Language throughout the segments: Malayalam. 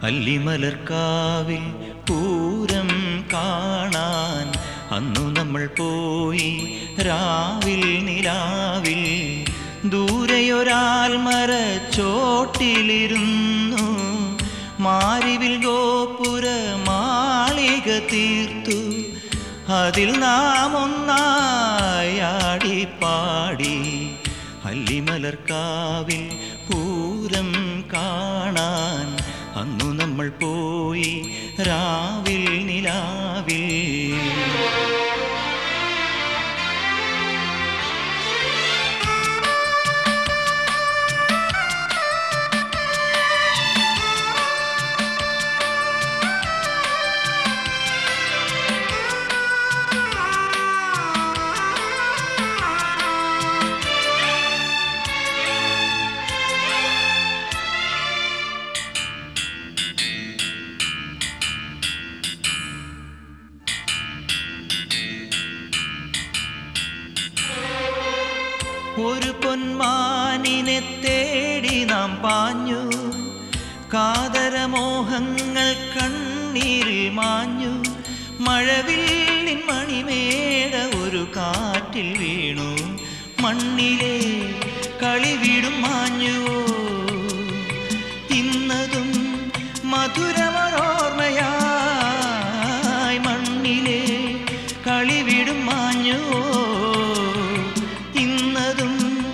അല്ലിമലർക്കാവിൽ പൂരം കാണാൻ അന്നു നമ്മൾ പോയി രാവിൽ നിലാവിൽ ദൂരെയൊരാൽ മരച്ചോട്ടിലിരുന്നു മാരിവിൽ ഗോപുര മാളിക തീർത്തു അതിൽ നാം ഒന്നായാടി പാടി അല്ലിമലർക്കാവിൽ പൂരം കാണാൻ അന്നു നമ്മൾ പോയി രാവിൽ നിലാവിൽ ഒരു പൊന്മാനിനെ തേടി നാം പാഞ്ഞു കാതരമോഹങ്ങൾ കണ്ണീരിൽ മാഞ്ഞു മഴവില്ലിൻ മണിമേട ഒരു കാറ്റിൽ വീണു മണ്ണിലെ കളിവിടും മാഞ്ഞുവോ ഇന്നതും മധുരമോർമ്മയായി മണ്ണിലെ കളിവിടും മാഞ്ഞുവോ ഇന്നതും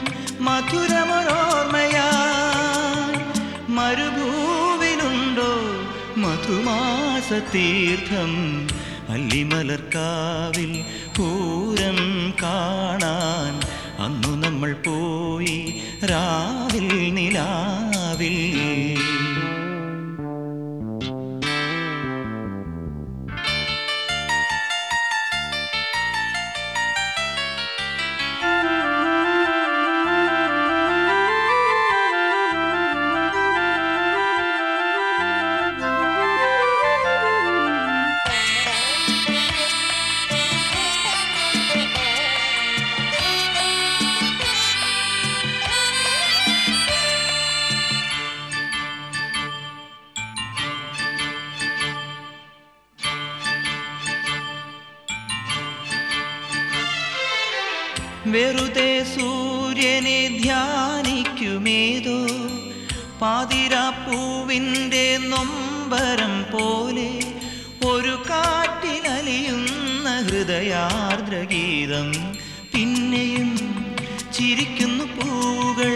മധുരമോർമ്മയായി മരുഭൂവിലുണ്ടോ മധുമാസ തീർത്ഥം അല്ലിമലർക്കാവിൽ പൂരം കാണാൻ അന്നു നമ്മൾ പോയി രാവിൽ നിലാവിൽ വെറുതെ സൂര്യനെ ധ്യാനിക്കുമേതോ പാതിരാപ്പൂവിൻ്റെ നൊമ്പരം പോലെ ഒരു കാറ്റിലലിയുന്ന ഹൃദയാർദ്രഗീതം പിന്നെയും ചിരിക്കുന്നു പൂകൾ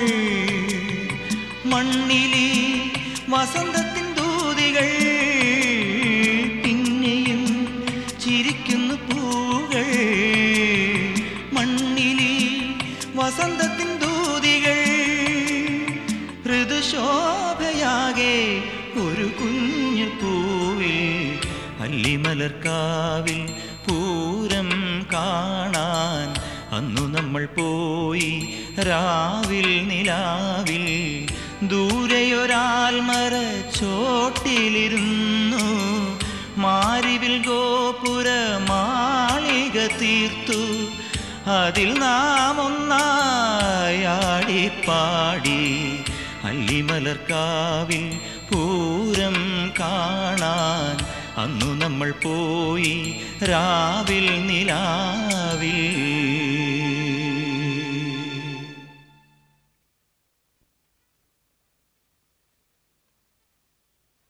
മണ്ണിലെ വസന്തത്തിൻ ദൂതികൾ പിന്നെയും ചിരിക്കുന്നു പൂകൾ മണ്ണിലെ വസന്തത്തിൻ ദൂതികൾ ഋതുശോഭയാകെ ഒരു കുഞ്ഞു പൂവിൽ അല്ലിമലർക്കാവിൽ പൂരം കാണാൻ അന്നു നമ്മൾ പോയി രാവിൽ നിലാവിൽ ദൂരെയൊരാൽ മരച്ചോട്ടിലിരുന്നു മാരിവിൽ ഗോപുര മാളിക തീർത്തു അതിൽ നാം ഒന്നായാടി പാടി അല്ലിമലർക്കാവിൽ പൂരം കാണാൻ അന്നു നമ്മൾ പോയി രാവിൽ നിലാവിൽ